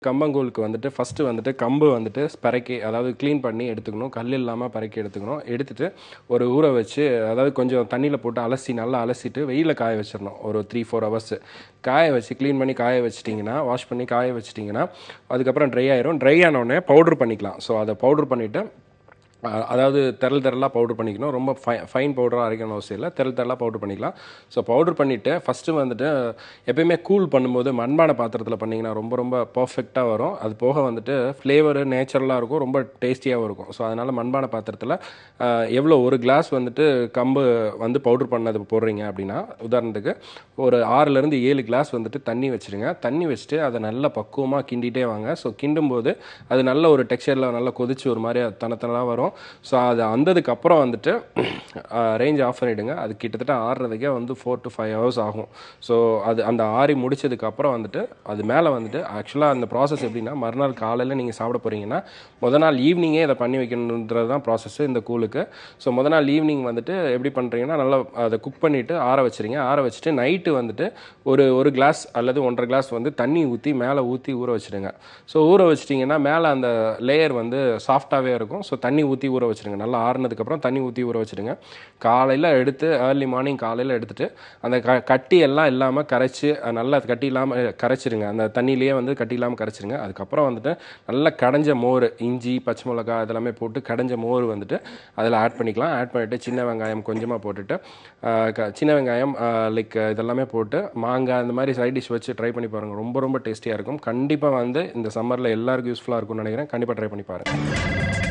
கம்பங்கூழுக்கு வந்துட்டு ஃபஸ்ட்டு வந்துட்டு கம்பு வந்துட்டு பறக்கி அதாவது க்ளீன் பண்ணி எடுத்துக்கணும் கல் இல்லாமல் பறக்கி எடுத்துக்கணும் எடுத்துட்டு ஒரு ஊற வச்சு அதாவது கொஞ்சம் தண்ணியில் போட்டு அலசி நல்லா அலசிட்டு வெயிலில் காய வச்சிடணும் ஒரு த்ரீ ஃபோர் ஹவர்ஸ் காய வச்சு க்ளீன் பண்ணி காய வச்சிட்டிங்கன்னா வாஷ் பண்ணி காய வச்சிட்டிங்கன்னா அதுக்கப்புறம் ட்ரை ஆயிரும் ட்ரை ஆனோடனே பவுடர் பண்ணிக்கலாம் ஸோ அதை பவுடர் பண்ணிவிட்டு அஹ் அதாவது தெரல் தெரலாக பவுடர் பண்ணிக்கணும் ரொம்ப ஃபை ஃபைன் பவுடராக அரைக்கணும் அவசியம் இல்லை தெரல் தெரலாக பவுடர் பண்ணிக்கலாம் ஸோ பவுடர் பண்ணிவிட்டு ஃபஸ்ட்டு வந்துட்டு எப்பயுமே கூல் பண்ணும்போது மண்பானை பாத்திரத்தில் பண்ணிங்கன்னா ரொம்ப ரொம்ப பர்ஃபெக்டாக வரும் அது போக வந்துட்டு ஃப்ளேவரு நேச்சுரலாக இருக்கும் ரொம்ப டேஸ்டியாகவும் இருக்கும் ஸோ அதனால் மண்பானை பாத்திரத்தில் அஹ், எவ்வளோ ஒரு கிளாஸ் வந்துட்டு கம்பு வந்து பவுடர் பண்ணது போடுறீங்க அப்படின்னா உதாரணத்துக்கு ஒரு ஆறுலேருந்து ஏழு கிளாஸ் வந்துட்டு தண்ணி வச்சுருங்க தண்ணி வச்சுட்டு அதை நல்லா பக்குவமாக கிண்டிகிட்டே வாங்க ஸோ கிண்டும் போது அது நல்ல ஒரு டெக்ஸ்சரில் நல்லா கொதிச்சு ஒரு மாதிரி தனத்தனலாம் வரும் ஸோ அது அந்ததுக்கு அப்புறம் வந்துட்டு ரேஞ்ச் ஆஃப் பண்ணிவிடுங்க அது கிட்டத்தட்ட ஆறுறதுக்கே வந்து ஃபோர் to ஃபைவ் ஹவர்ஸ் ஆகும் ஸோ அது அந்த ஆறி முடிச்சதுக்கு அப்புறம் வந்துட்டு அது மேலே வந்துட்டு ஆக்சுவலாக அந்த ப்ராசஸ் எப்படின்னா மறுநாள் காலையில் நீங்கள் சாப்பிட போகிறீங்கன்னா முத நாள் ஈவினிங்கே இதை பண்ணி வைக்கணுன்றது தான் ப்ராசஸ் இந்த கூழுக்கு ஸோ முத நாள் ஈவினிங் வந்துட்டு எப்படி பண்ணுறீங்கன்னா நல்லா அதை குக் பண்ணிவிட்டு ஆற வச்சுருங்க ஆற வச்சுட்டு நைட்டு வந்துட்டு ஒரு ஒரு கிளாஸ் அல்லது ஒன்றரை கிளாஸ் வந்து தண்ணி ஊற்றி மேலே ஊற்றி ஊற வச்சுடுங்க ஸோ ஊற வச்சிட்டிங்கன்னா மேலே அந்த லேயர் வந்து சாஃப்டாகவே இருக்கும் ஸோ தண்ணி ஊற்றி ஊற வச்சுருங்க நல்லா ஆறுனதுக்கப்புறம் தண்ணி ஊற்றி ஊற வச்சுடுங்க காலையில் எடுத்து ஏர்லி மார்னிங் காலையில் எடுத்துட்டு அந்த க கட்டி எல்லாம் இல்லாமல் கரைச்சி அஹ், நல்லா கட்டி இல்லாமல் கரைச்சிருங்க அந்த தண்ணியிலேயே வந்து கட்டி இல்லாமல் கரைச்சிருங்க அதுக்கப்புறம் வந்துட்டு நல்லா கடைஞ்ச மோர் இஞ்சி பச்சை மிளகாய் இதெல்லாமே போட்டு கடைஞ்ச மோர் வந்துட்டு அதில் ஆட் பண்ணிக்கலாம் ஆட் பண்ணிவிட்டு சின்ன வெங்காயம் கொஞ்சமாக போட்டுட்டு அஹ், க- சின்ன வெங்காயம் லைக் இதெல்லாமே போட்டு மாங்காய் இந்த மாதிரி சைட் டிஷ் வச்சு ட்ரை பண்ணி பாருங்கள் ரொம்ப ரொம்ப டேஸ்டியாக இருக்கும் கண்டிப்பாக வந்து இந்த சம்மரில் எல்லாருக்கும் யூஸ்ஃபுல்லாக இருக்கும்னு நினைக்கிறேன் கண்டிப்பாக ட்ரை பண்ணி பாருங்கள்